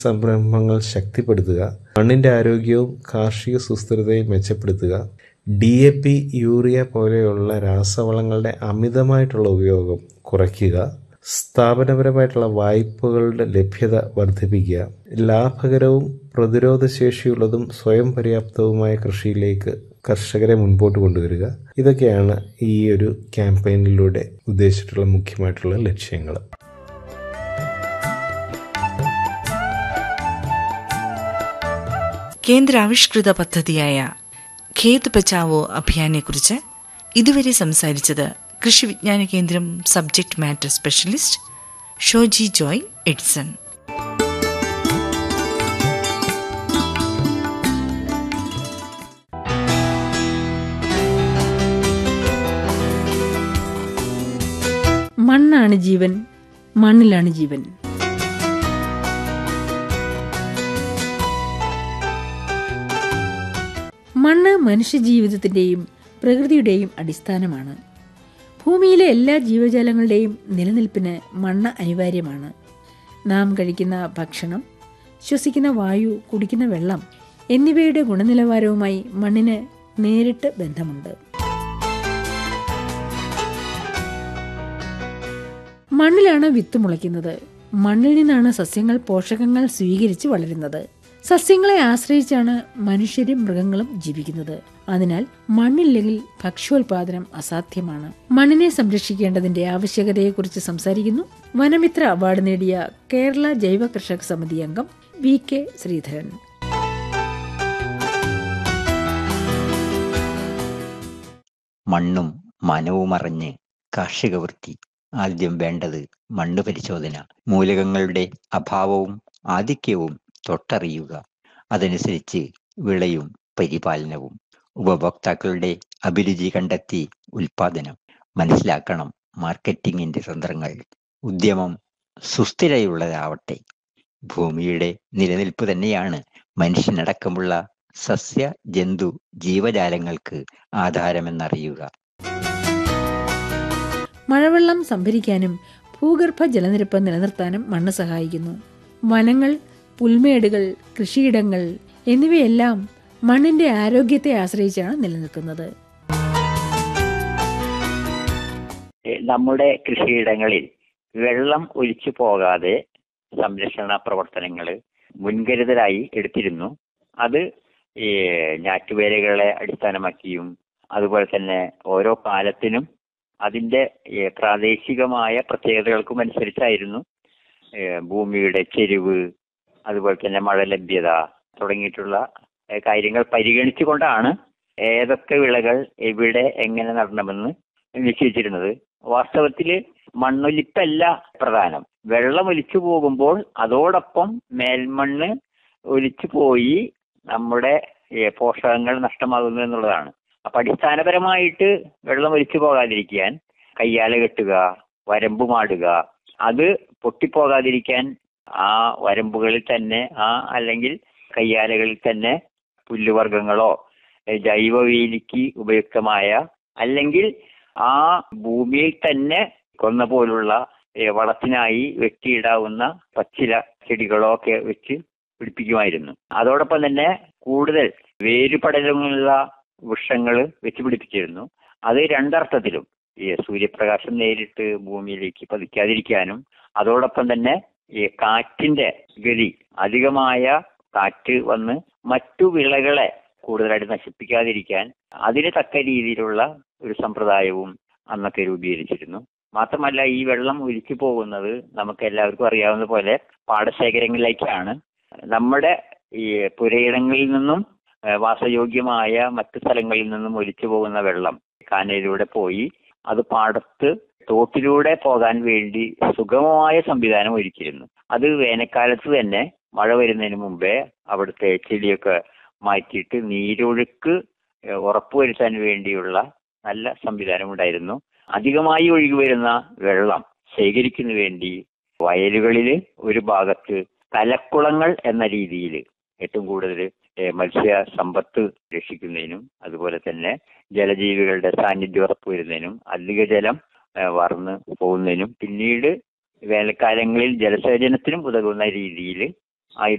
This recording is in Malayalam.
സംരംഭങ്ങൾ ശക്തിപ്പെടുത്തുക, മണ്ണിന്റെ ആരോഗ്യവും കാർഷിക സുസ്ഥിരതയും മെച്ചപ്പെടുത്തുക, ഡി. എ. പി, യൂറിയ പോലെയുള്ള രാസവളങ്ങളുടെ അമിതമായിട്ടുള്ള ഉപയോഗം കുറയ്ക്കുക, സ്ഥാപനപരമായിട്ടുള്ള വായ്പകളുടെ ലഭ്യത വർദ്ധിപ്പിക്കുക, ലാഭകരവും പ്രതിരോധശേഷിയുള്ളതും സ്വയം പര്യാപ്തവുമായ കൃഷിയിലേക്ക് കർഷകരെ മുൻപോട്ട് കൊണ്ടുവരിക ഇതൊക്കെയാണ് ഈ ഒരു ക്യാമ്പയിനിലൂടെ ഉദ്ദേശിച്ചിട്ടുള്ള മുഖ്യമായിട്ടുള്ള ലക്ഷ്യങ്ങൾ കേന്ദ്രാവിഷ്കൃത പദ്ധതിയായ ഖേത് ബച്ചാവോ അഭിയാനെക്കുറിച്ച് ഇതുവരെ സംസാരിച്ചത് Krishi Vigyan Kendra subject matter specialist Shoji Joy Edson മണ്ണാണ് ജീവൻ മണ്ണിലാണ് ജീവൻ മണ്ണ് മനുഷ്യജീവിതത്തിന്റെയും പ്രകൃതിയുടെയും അടിസ്ഥാനമാണ് ഭൂമിയിലെ എല്ലാ ജീവജാലങ്ങളുടെയും നിലനിൽപ്പിന് മണ്ണ് അനിവാര്യമാണ് നാം കഴിക്കുന്ന ഭക്ഷണം ശ്വസിക്കുന്ന വായു കുടിക്കുന്ന വെള്ളം എന്നിവയുടെ ഗുണനിലവാരവുമായി മണ്ണിന് നേരിട്ട് ബന്ധമുണ്ട് മണ്ണിലാണ് വിത്ത് മുളയ്ക്കുന്നത് മണ്ണിൽ നിന്നാണ് സസ്യങ്ങൾ പോഷകങ്ങൾ സ്വീകരിച്ച് വളരുന്നത് സസ്യങ്ങളെ ആശ്രയിച്ചാണ് മനുഷ്യരും മൃഗങ്ങളും ജീവിക്കുന്നത് അതിനാൽ മണ്ണില്ലെങ്കിൽ ഭക്ഷ്യോൽപാദനം അസാധ്യമാണ് മണ്ണിനെ സംരക്ഷിക്കേണ്ടതിന്റെ ആവശ്യകതയെക്കുറിച്ച് സംസാരിക്കുന്നു വനമിത്ര അവാർഡ് നേടിയ കേരള ജൈവ കർഷക സമിതി അംഗം വി കെ ശ്രീധരൻ മണ്ണും മനവുമറിഞ്ഞ് കാർഷിക വൃത്തി ആദ്യം വേണ്ടത് മണ്ണ് പരിശോധന മൂലകങ്ങളുടെ അഭാവവും ആധിക്യവും തൊട്ടറിയുക അതനുസരിച്ച് വിളയും പരിപാലനവും ഉപഭോക്താക്കളുടെ അഭിരുചി കണ്ടെത്തി ഉൽപാദനം മനസ്സിലാക്കണം മാർക്കറ്റിംഗിന്റെ തന്ത്രങ്ങൾ ഉദ്യമം സുസ്ഥിരയുള്ളതാവട്ടെ ഭൂമിയുടെ നിലനിൽപ്പ് തന്നെയാണ് മനുഷ്യനടക്കമുള്ള സസ്യ ജന്തു ജീവജാലങ്ങൾക്ക് ആധാരമെന്നറിയുക മഴവെള്ളം സംഭരിക്കാനും ഭൂഗർഭ ജലനിരപ്പ് നിലനിർത്താനും മണ്ണ് സഹായിക്കുന്നു വനങ്ങൾ പുൽമേടുകൾ കൃഷിയിടങ്ങൾ എന്നിവയെല്ലാം മണ്ണിന്റെ ആരോഗ്യത്തെ ആശ്രയിച്ചാണ് നിലനിൽക്കുന്നത് നമ്മുടെ കൃഷിയിടങ്ങളിൽ വെള്ളം ഒലിച്ചു പോകാതെ സംരക്ഷണ പ്രവർത്തനങ്ങൾ മുൻകരുതലായി എടുത്തിരുന്നു അത് ഈ ഞാറ്റുവേലകളെ അടിസ്ഥാനമാക്കിയും അതുപോലെ തന്നെ ഓരോ കാലത്തിനും അതിന്റെ പ്രാദേശികമായ പ്രത്യേകതകൾക്കും അനുസരിച്ചായിരുന്നു ഭൂമിയുടെ ചെരിവ് അതുപോലെ തന്നെ മഴ ലഭ്യത തുടങ്ങിയിട്ടുള്ള കാര്യങ്ങൾ പരിഗണിച്ചുകൊണ്ടാണ് ഏതൊക്കെ വിളകൾ എവിടെ എങ്ങനെ നടണമെന്ന് നിശ്ചയിച്ചിരുന്നത് വാസ്തവത്തിൽ മണ്ണൊലിപ്പല്ല പ്രധാനം വെള്ളം ഒലിച്ചു പോകുമ്പോൾ അതോടൊപ്പം മേൽമണ്ണ് ഒലിച്ചു പോയി നമ്മുടെ പോഷകങ്ങൾ നഷ്ടമാകുന്നു എന്നുള്ളതാണ് അപ്പൊ അടിസ്ഥാനപരമായിട്ട് വെള്ളം ഒലിച്ചു പോകാതിരിക്കാൻ കയ്യാല കെട്ടുക വരമ്പ് മാടുക അത് പൊട്ടിപ്പോകാതിരിക്കാൻ ആ വരമ്പുകളിൽ തന്നെ ആ അല്ലെങ്കിൽ കയ്യാലകളിൽ തന്നെ പുല്ലുവർഗ്ഗങ്ങളോ ജൈവവേലിക്ക് ഉപയുക്തമായ അല്ലെങ്കിൽ ആ ഭൂമിയിൽ തന്നെ കൊന്ന പോലുള്ള വളത്തിനായി വെട്ടിയിടാവുന്ന പച്ചില ചെടികളോ ഒക്കെ വെച്ച് പിടിപ്പിക്കുമായിരുന്നു അതോടൊപ്പം തന്നെ കൂടുതൽ വേരുപടലമുള്ള വൃക്ഷങ്ങൾ വെച്ച് പിടിപ്പിച്ചിരുന്നു അത് രണ്ടർത്ഥത്തിലും ഈ സൂര്യപ്രകാശം നേരിട്ട് ഭൂമിയിലേക്ക് പതിക്കാതിരിക്കാനും അതോടൊപ്പം തന്നെ ഈ കാറ്റിന്റെ ഗതി അധികമായ കാറ്റ് വന്ന് മറ്റു വിളകളെ കൂടുതലായിട്ട് നശിപ്പിക്കാതിരിക്കാൻ അതിന് തക്ക രീതിയിലുള്ള ഒരു സമ്പ്രദായവും അന്നൊക്കെ രൂപീകരിച്ചിരുന്നു മാത്രമല്ല ഈ വെള്ളം ഒലിച്ചു പോകുന്നത് നമുക്ക് എല്ലാവർക്കും അറിയാവുന്ന പോലെ പാടശേഖരങ്ങളിലേക്കാണ് നമ്മുടെ ഈ പുരയിടങ്ങളിൽ നിന്നും വാസയോഗ്യമായ മറ്റു സ്ഥലങ്ങളിൽ നിന്നും ഒലിച്ചു പോകുന്ന വെള്ളം കാനയിലൂടെ പോയി അത് പാടത്ത് തോട്ടിലൂടെ പോകാൻ വേണ്ടി സുഗമമായ സംവിധാനം ഒരുക്കിയിരുന്നു അത് വേനൽക്കാലത്ത് തന്നെ മഴ വരുന്നതിന് മുമ്പേ അവിടുത്തെ ചെടിയൊക്കെ മാറ്റിയിട്ട് നീരൊഴുക്ക് ഉറപ്പുവരുത്താൻ വേണ്ടിയുള്ള നല്ല സംവിധാനം ഉണ്ടായിരുന്നു അധികമായി ഒഴുകി വരുന്ന വെള്ളം ശേഖരിക്കുന്നതിന് വേണ്ടി വയലുകളിൽ ഒരു ഭാഗത്ത് തലക്കുളങ്ങൾ എന്ന രീതിയിൽ ഏറ്റവും കൂടുതൽ മത്സ്യ സമ്പത്ത് രക്ഷിക്കുന്നതിനും അതുപോലെ തന്നെ ജലജീവികളുടെ സാന്നിധ്യം ഉറപ്പുവരുന്നതിനും അധിക ജലം വർന്ന് പോകുന്നതിനും പിന്നീട് വേനൽക്കാലങ്ങളിൽ ജലസേചനത്തിനും ഉതകുന്ന രീതിയിൽ ആയി